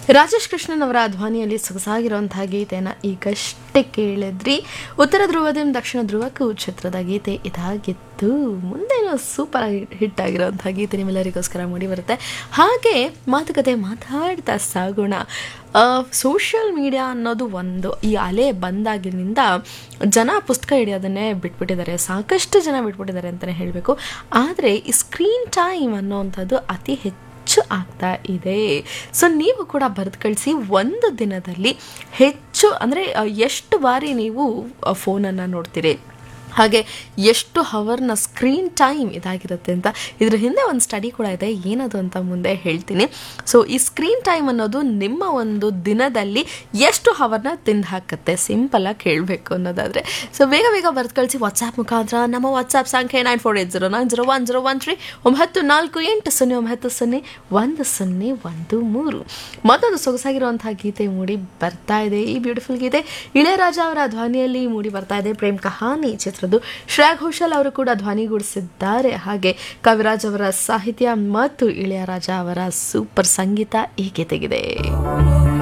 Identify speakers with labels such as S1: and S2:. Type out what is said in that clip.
S1: ರಾಜೇಶ್ ಕೃಷ್ಣನ್ ಅವರ ಧ್ವನಿಯಲ್ಲಿ ಸೊಗಸಾಗಿರುವಂತಹ ಗೀತೆನ ಈಗಷ್ಟೇ ಕೇಳಿದ್ರಿ ಉತ್ತರ ಧ್ರುವದಿಂದ ದಕ್ಷಿಣ ಧ್ರುವಕ್ಕೂ ಚಿತ್ರದ ಗೀತೆ ಇದಾಗಿತ್ತು ಮುಂದೇನು ಸೂಪರ್ ಆಗಿ ಹಿಟ್ ಆಗಿರುವಂತಹ ಗೀತೆ ನಿಮ್ಮೆಲ್ಲರಿಗೋಸ್ಕರ ಮೂಡಿ ಬರುತ್ತೆ ಹಾಗೆ ಮಾತುಕತೆ ಮಾತಾಡ್ತಾ ಸಾಗೋಣ ಸೋಷಿಯಲ್ ಮೀಡಿಯಾ ಅನ್ನೋದು ಒಂದು ಈ ಅಲೆ ಬಂದಾಗಿನಿಂದ ಜನ ಪುಸ್ತಕ ಹಿಡಿಯೋದನ್ನೇ ಬಿಟ್ಬಿಟ್ಟಿದ್ದಾರೆ ಸಾಕಷ್ಟು ಜನ ಬಿಟ್ಬಿಟ್ಟಿದ್ದಾರೆ ಅಂತಲೇ ಹೇಳಬೇಕು ಆದರೆ ಈ ಸ್ಕ್ರೀನ್ ಟೈಮ್ ಅನ್ನೋವಂಥದ್ದು ಅತಿ ಹೆಚ್ಚು ಹೆಚ್ಚು ಆಗ್ತಾ ಇದೆ ಸೊ ನೀವು ಕೂಡ ಬರೆದು ಕಳಿಸಿ ಒಂದು ದಿನದಲ್ಲಿ ಹೆಚ್ಚು ಅಂದರೆ ಎಷ್ಟು ಬಾರಿ ನೀವು ಫೋನನ್ನು ನೋಡ್ತೀರಿ ಹಾಗೆ ಎಷ್ಟು ಹವರ್ನ ಸ್ಕ್ರೀನ್ ಟೈಮ್ ಇದಾಗಿರುತ್ತೆ ಅಂತ ಇದ್ರ ಹಿಂದೆ ಒಂದು ಸ್ಟಡಿ ಕೂಡ ಇದೆ ಏನದು ಅಂತ ಮುಂದೆ ಹೇಳ್ತೀನಿ ಸೊ ಈ ಸ್ಕ್ರೀನ್ ಟೈಮ್ ಅನ್ನೋದು ನಿಮ್ಮ ಒಂದು ದಿನದಲ್ಲಿ ಎಷ್ಟು ಹವರ್ನ ತಿಂದು ಹಾಕುತ್ತೆ ಸಿಂಪಲಾಗಿ ಕೇಳಬೇಕು ಅನ್ನೋದಾದರೆ ಸೊ ಬೇಗ ಬೇಗ ಬರೆದು ಕಳಿಸಿ ವಾಟ್ಸಾಪ್ ಮುಖಾಂತರ ನಮ್ಮ ವಾಟ್ಸಾಪ್ ಸಂಖ್ಯೆ nine four eight zero nine zero one zero one three ಒಂಬತ್ತು ನಾಲ್ಕು ಎಂಟು ಸೊನ್ನೆ ಒಂಬತ್ತು ಸೊನ್ನೆ ಒಂದು ಸೊನ್ನೆ ಒಂದು ಮೂರು ಮತ್ತೊಂದು ಸೊಗಸಾಗಿರುವಂತಹ ಗೀತೆ ಮೂಡಿ ಬರ್ತಾ ಇದೆ ಈ ಬ್ಯೂಟಿಫುಲ್ ಗೀತೆ ಇಳೆಯರಾಜ ಅವರ ಧ್ವನಿಯಲ್ಲಿ ಮೂಡಿ ಬರ್ತಾ ಇದೆ ಪ್ರೇಮ್ ಕಹಾನಿ ಚಿತ್ರದ್ದು ಶ್ರೇಯಾ ಘೋಷಾಲ್ ಅವರು ಕೂಡ ಧ್ವನಿಗೂಡಿಸಿದ್ದಾರೆ ಹಾಗೆ ಕವಿರಾಜ್ ಅವರ ಸಾಹಿತ್ಯ ಮತ್ತು ಇಳೆಯರಾಜ ಅವರ ಸೂಪರ್ ಸಂಗೀತ ಈ ಗೀತೆಗಿದೆ